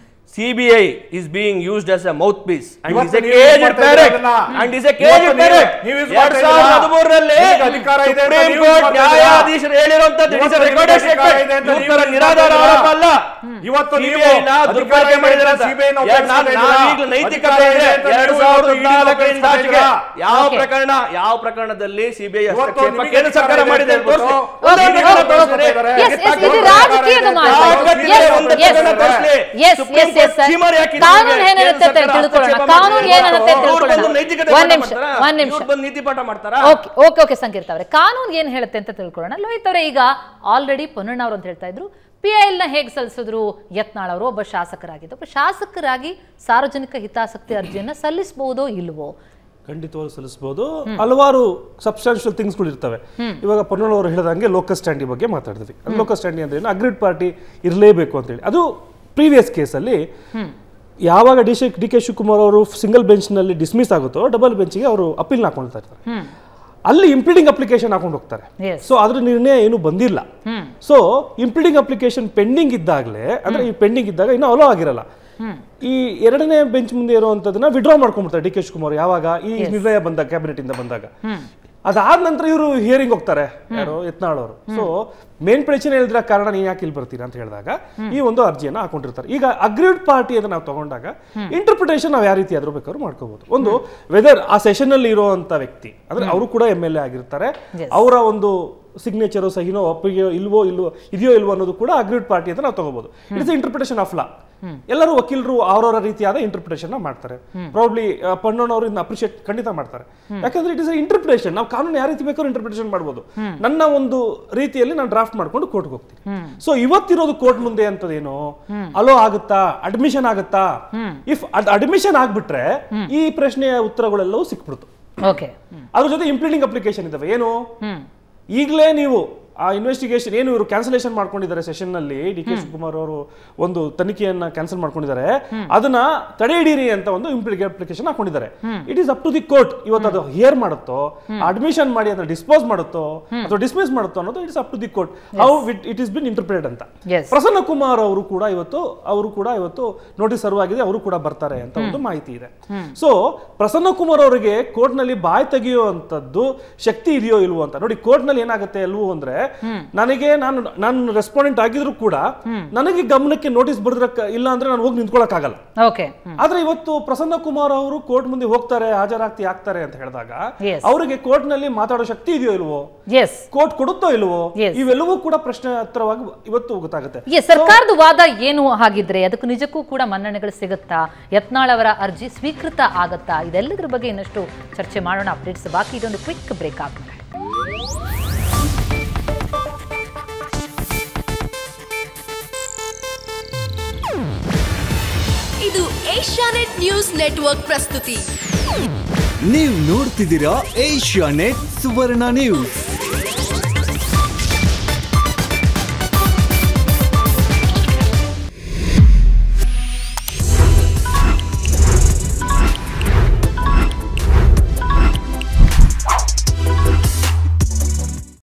CBI is being used as a mouthpiece and is ಇವತ್ತು ಎ ನೀವು ಕೇಜ್ use ಮಾಡ್ತಾ ಪ್ಯಾರೆಟ್ ಇದ್ದೀರಲ್ಲ. ಅಂಡ್ ಇಸ್ ಎ ಇವತ್ತು ಕೇಜ್ ನೀವು- ಪ್ಯಾರೆಟ್ ನೀವು use ಎರಡ್ ಮಾಡ್ತಾ ಸಾವಿರದ ಇದ್ದೀರಾ? ಹದಿಮೂರರಲ್ಲಿ ನಿಮಗೆ ಅಧಿಕಾರ ಇದೆ ಅಂತ ಸುಪ್ರೀಂ ನೀವು use ಕೋರ್ಟ್ ಮಾಡ್ತಾ ಇದ್ದೀರಾ? ನ್ಯಾಯಾಧೀಶರು ಹೇಳಿರುವಂತದ್ದು ಇಸ್ ಇವತ್ತು ನಿಮಗೆ ರೆಕಾರ್ಡೆಡ್ ಅಧಿಕಾರ ಇದೆ ಅಂತ ಸ್ಟೇಟ್ಮೆಂಟ್ ನೀವು use ನಿರಾಧಾರ ಮಾಡ್ತಾ ಆರೋಪ ಅಲ್ಲ ಇವತ್ತು ನೀವು CBI ನ ಅಧಿಕಾರ ದುರ್ಬಳಕೆ ಇದೆ ಮಾಡಿದ್ದಾರೆ ಅಂತ ಅಂತ. CBI ನ ಎರಡ್ ನಾಲ್ಕು- ಉಪಯೋಗಿಸ್ತಾ ಇದ್ದೀರಾ? ನಾವೀಗ್ಲೂ ನೈತಿಕತೆ ಅಧಿಕಾರ ಇದೆ. ಇದೆ ಅಂತ ಎರಡ್ ನೀವು ಸಾವಿರದ ಇವತ್ತು ಹದಿನಾಲ್ಕರಿಂದ ಆಚೆಗೆ ಇದ್ದೀರಾ? ಯಾವ Okay. ಪ್ರಕರಣ ಯಾವ ಪ್ರಕರಣದಲ್ಲಿ ಸಿಬಿಐ ಇವತ್ತು ಹಸ್ತಕ್ಷೇಪ ನಿಮಗೆ ಕೇಂದ್ರ ಸರ್ಕಾರ ಅಧಿಕಾರ ಮಾಡಿದೆ ಇದೆ ತೋರಿಸಿ. ಅಂತ ಒಂದೇ Okay, ಪ್ರಕರಣ okay. ತೋರಿಸ್ರಿ. Yes, yes, ಇದು ಸರ್ಕಾರ ರಾಜಕೀಯದ ಇದೆ. ಮಾತು. ಯಾವತ್ತಿದೆ Yes, ಒಂದು yes. ಪ್ರಕರಣ ತೋರಿಸ್ಲಿ. Yes, supreme yes, yes, court sir. ಚೀಮಾರಿ ಹಾಕಿದೆ ಕಾನೂನು ಇವ್ರಿಗೆ. ಏನಿರುತ್ತೆ ಕೇಂದ್ರ ಸರ್ಕಾರ ತಿಳ್ಕೊಳ್ಳೋಣ. ಹಸ್ತಕ್ಷೇಪ ಕಾನೂನು ಮಾಡಿದೆ. ಏನಿರುತ್ತೆ ಇವ್ರು ತಿಳ್ಕೊಳ್ಳೋಣ. ಬಂದು ನೈತಿಕತೆ ಒಂದ್ ಪಾಠ ನಿಮಿಷ, ಮಾಡ್ತಾರಾ? ಒಂದ್ ನಿಮಿಷ. ಇವ್ರು ಬಂದು ನೀತಿ ಪಾಠ ಮಾಡ್ತಾರಾ ಓಕೆ ಓಕೆ ಓಕೆ ಸಂಕೀರ್ತ ಅವರೇ ಕಾನೂನು ಏನ್ ಹೇಳುತ್ತೆ ಅಂತ ತಿಳ್ಕೊಳ್ಳೋಣ ಲೋಹಿತ್ ಅವರೇ ಈಗ ಆಲ್ರೆಡಿ ಪೊನ್ನಣ್ಣ ಅವರು ಅಂತ ಹೇಳ್ತಾ ಇದ್ರು ಪಿ ಐ ಎಲ್ ನ ಹೇಗೆ ಸಲ್ಲಿಸಿದ್ರು ಯತ್ನಾಳ್ ಅವರು ಒಬ್ಬ ಶಾಸಕರಾಗಿದ್ದು ಒಬ್ಬ ಶಾಸಕರಾಗಿ ಸಾರ್ವಜನಿಕ ಹಿತಾಸಕ್ತಿ ಅರ್ಜಿಯನ್ನ ಸಲ್ಲಿಸಬಹುದೋ ಇಲ್ವೋ ಖಂಡಿತವಾಗಿ ಸಲ್ಲಿಸಬಹುದು ಹಲವಾರು ಸಬ್ಸ್ಟಾನ್ಷಿಯಲ್ ಥಿಂಗ್ಸ್ಗಳು ಇರ್ತವೆ ಇವಾಗ ಪೊನ್ನಣ್ಣ ಅವರು ಹೇಳಿದಂಗೆ ಲೋಕಸ್ ಸ್ಟ್ಯಾಂಡಿ ಬಗ್ಗೆ ಮಾತಾಡಿದ್ವಿ ಲೋಕಸ್ ಸ್ಟ್ಯಾಂಡಿ ಅಂದ್ರೆ ಏನು ಅಗ್ರಿಡ್ ಪಾರ್ಟಿ ಇರಲೇಬೇಕು ಅಂತೇಳಿ ಅದು ಪ್ರೀವಿಯಸ್ ಕೇಸಲ್ಲಿ ಯಾವಾಗ D C D K Shivakumar ಅವರು ಸಿಂಗಲ್ ಬೆಂಚ್ನಲ್ಲಿ ಡಿಸ್ಮಿಸ್ ಆಗುತ್ತೋ ಡಬಲ್ ಬೆಂಚ್ಗೆ ಅವರು ಅಪೀಲ್ ಹಾಕೊಳ್ತಾ ಇರ್ತಾರೆ ಅಲ್ಲಿ ಇಂಪ್ಲೀಡಿಂಗ್ ಅಪ್ಲಿಕೇಶನ್ ಹಾಕೊಂಡು ಹೋಗ್ತಾರೆ Yes. ಸೊ ಅದ್ರ ನಿರ್ಣಯ ಏನು ಬಂದಿಲ್ಲ ಸೊ ಇಂಪ್ಲೀಡಿಂಗ್ ಅಪ್ಲಿಕೇಶನ್ ಪೆಂಡಿಂಗ್ ಇದ್ದಾಗಲೇ ಅಂದ್ರೆ ಈ ಪೆಂಡಿಂಗ್ ಇದ್ದಾಗ ಇನ್ನೂ ಅಲೋ ಆಗಿರಲ್ಲ ಈ ಎರಡನೇ ಬೆಂಚ್ ಮುಂದೆ ಇರುವಂತದನ್ನ ವಿಡ್ರಾ ಮಾಡ್ಕೊಂಡ್ಬಿಡ್ತಾರೆ ಡಿ ಕೆ ಶಿವಕುಮಾರ್ ಯಾವಾಗ ಈ ನಿರ್ಣಯ ಬಂದಾಗ ಕ್ಯಾಬಿನೆಟ್ ಇಂದ ಬಂದಾಗ ಅದಾದ ನಂತರ ಇವರು ಹಿಯರಿಂಗ್ ಹೋಗ್ತಾರೆ ಯಾರು ಯತ್ನಾಳ್ ಅವರು ಸೊ ಮೇನ್ ಪ್ರಶ್ನೆ ಹೇಳಿದ್ರ ಕಾರಣ ನೀನ್ ಯಾಕೆ ಇಲ್ಲಿ ಬರ್ತೀರಾ ಅಂತ ಹೇಳಿದಾಗ ಈ ಒಂದು ಅರ್ಜಿಯನ್ನ ಹಾಕೊಂಡಿರ್ತಾರೆ ಈಗ ಅಗ್ರೀಡ್ ಪಾರ್ಟಿ ಅಂತ ನಾವು ತಗೊಂಡಾಗ ಇಂಟರ್ಪ್ರಿಟೇಷನ್ ನಾವು ಯಾವ ರೀತಿ ಆದ್ರೂ ಬೇಕಾದ್ರೂ ಮಾಡ್ಕೋಬಹುದು ಒಂದು ವೆದರ್ ಆ ಸೆಷನ್ ಅಲ್ಲಿ ಇರುವಂತ ವ್ಯಕ್ತಿ ಅಂದ್ರೆ ಅವರು ಕೂಡ ಎಮ್ ಎಲ್ ಎ ಆಗಿರ್ತಾರೆ ಅವರ ಒಂದು ಸಿಗ್ನೇಚರು ಸಹಿನೋ ಒಪ್ಪಿಗೆ ಇಲ್ವೋ ಇಲ್ವೋ ಇದೆಯೋ ಇಲ್ವೋ ಅನ್ನೋದು ಕೂಡ ಅಗ್ರೀಡ್ ಪಾರ್ಟಿ ಅಂತ ನಾವು ತಗೋಬಹುದು ಇಟ್ಸ್ ಇಂಟರ್ಪ್ರಿಟೇಷನ್ ಆಫ್ ಲಾ ಎಲ್ಲರೂ ವಕೀಲರು ಅವರವರ ರೀತಿಯಾದ ಇಂಟರ್ಪ್ರಿಟೇಷನ್ ಮಾಡ್ತಾರೆ ಪ್ರಾಬ್ಲಿ ಪಣ್ಣನವರು ಇದನ್ನ ಅಪ್ರಿಷಿಯೇಟ್ ಖಂಡಿತ ಮಾಡ್ತಾರೆ ಯಾಕಂದ್ರೆ ಇಟ್ ಇಸ್ ಇಂಟರ್ಪ್ರಿಟೇಷನ್ ನಾವು ಕಾನೂನು ಯಾವ ರೀತಿ ಬೇಕಾದ್ರೂ ಇಂಟರ್ಪ್ರಿಟೇಷನ್ ಮಾಡ್ಬೋದು ನನ್ನ ಒಂದು ರೀತಿಯಲ್ಲಿ ನಾನು ಡ್ರಾಫ್ಟ್ ಮಾಡ್ಕೊಂಡು ಕೋರ್ಟ್ಗೆ ಹೋಗ್ತೀನಿ ಸೊ ಇವತ್ತಿರೋದು ಕೋರ್ಟ್ ಮುಂದೆ ಅಂತದೇನು ಅಲೋ ಆಗುತ್ತಾ ಅಡ್ಮಿಷನ್ ಆಗುತ್ತಾ ಇಫ್ ಅದ್ ಅಡ್ಮಿಷನ್ ಆಗ್ಬಿಟ್ರೆ ಈ ಪ್ರಶ್ನೆಯ ಉತ್ತರಗಳೆಲ್ಲವೂ ಸಿಕ್ಬಿಡ್ತು ಓಕೆ ಅದ್ರ ಜೊತೆ ಇಂಪ್ಲೀಡಿಂಗ್ ಅಪ್ಲಿಕೇಶನ್ ಇದಾವೆ ಏನು ಈಗಲೇ ನೀವು ಆ ಇನ್ವೆಸ್ಟಿಗೇಷನ್ ಏನು ಇವರು ಕ್ಯಾನ್ಸಲೇಷನ್ ಮಾಡ್ಕೊಂಡಿದ್ದಾರೆ ಸೆಷನ್ ನಲ್ಲಿ ಡಿ ಕೆ ಶಿವಕುಮಾರ್ ಅವರು ಒಂದು ತನಿಖೆಯನ್ನ ಕ್ಯಾನ್ಸಲ್ ಮಾಡ್ಕೊಂಡಿದ್ದಾರೆ ಅದನ್ನ ತಡೆ ಹಿಡೀರಿ ಅಂತ ಒಂದು ಇಂಪ್ಲಿಕೇಟ್ ಅಪ್ಲಿಕೇಶನ್ ಹಾಕೊಂಡಿದ್ದಾರೆ it is up to the court ಇವತ್ತು ಅದು ಹಿಯರ್ ಮಾಡುತ್ತೋ ಅಡ್ಮಿಷನ್ ಮಾಡಿ ಅದನ್ನ ಡಿಸ್ಪೋಸ್ ಮಾಡುತ್ತೋ ಅಥವಾ ಡಿಸ್ಮಿಸ್ ಮಾಡುತ್ತೋ ಅನ್ನೋದು it's up to the court how it is been interpreted ಅಂತ Yes. ಪ್ರಸನ್ನ ಕುಮಾರ್ ಅವರು ಕೂಡ ಇವತ್ತು ಅವರು ಕೂಡ ಇವತ್ತು ನೋಟಿಸ್ ಸರ್ವ್ ಆಗಿದೆ ಅವರು ಕೂಡ ಬರ್ತಾರೆ ಅಂತ ಒಂದು ಮಾಹಿತಿ ಇದೆ ಸೊ ಪ್ರಸನ್ನ ಕುಮಾರ್ ಅವರಿಗೆ ಕೋರ್ಟ್ ನಲ್ಲಿ ಬಾಯಿ ತೆಗೆಯುವಂತದ್ದು ಶಕ್ತಿ ಇದೆಯೋ ಇಲ್ವೋ ಅಂತ ನೋಡಿ ಕೋರ್ಟ್ ನಲ್ಲಿ ಏನಾಗುತ್ತೆ ಅಲ್ವೋ ಅಂದ್ರೆ ನನಗೆ ನಾನು ನಾನು ರೆಸ್ಪಾಂಡೆಂಟ್ ಆಗಿದ್ರು ಕೂಡ ನನಗೆ ಗಮನಕ್ಕೆ ನೋಟಿಸ್ ಬರೆದ್ರ ಇಲ್ಲ ಅಂದ್ರೆ ನಾನು ಹೋಗಿ ನಿಂತ್ಕೊಳಕ್ ಆಗಲ್ಲ ಓಕೆ ಆದ್ರೆ ಇವತ್ತು ಪ್ರಸನ್ನ ಕುಮಾರ್ ಅವರು ಕೋರ್ಟ್ ಮುಂದೆ ಹೋಗ್ತಾರೆ ಹಾಜರಾಗ್ತಿ ಆಗ್ತಾರೆ ಅಂತ ಹೇಳಿದಾಗ Yes. ಅವರಿಗೆ ಕೋರ್ಟ್ ನಲ್ಲಿ ಮಾತಾಡೋ ಶಕ್ತಿ ಇದೆಯೋ ಇಲ್ವೋ ಎಸ್ ಕೋರ್ಟ್ ಕೊಡುತ್ತೋ ಇಲ್ವೋ Yes. ಇವೆಲ್ಲವೂ ಕೂಡ ಪ್ರಶ್ನೆ ಹತ್ರವಾಗಿ ಇವತ್ತು ಗೊತ್ತಾಗುತ್ತೆ ಈ ಸರ್ಕಾರದ ವಾದ ಏನು ಹಾಗಿದ್ರೆ ಅದಕ್ಕೂ ನಿಜಕ್ಕೂ ಕೂಡ ಮನ್ನಣೆಗಳು ಸಿಗುತ್ತಾ ಯತ್ನಾಳ್ ಅವರ ಅರ್ಜಿ ಸ್ವೀಕೃತ ಆಗತ್ತಾ ಇದೆಲ್ಲದರ ಬಗ್ಗೆ ಇನ್ನಷ್ಟು ಚರ್ಚೆ ಮಾಡೋಣ ಅಪ್ಡೇಟ್ಸ್ ಬಾಕಿ ಇದೊಂದು ಕ್ವಿಕ್ ಬ್ರೇಕ್ ಆದ್ಮೇಲೆ ಇದು ಏಷ್ಯಾನೆಟ್ ನ್ಯೂಸ್ ನೆಟ್ವರ್ಕ್ ಪ್ರಸ್ತುತಿ ನೀವು ನೋಡ್ತಿದ್ದೀರಾ ಏಷ್ಯಾ ನೆಟ್ ಸುವರ್ಣ ನ್ಯೂಸ್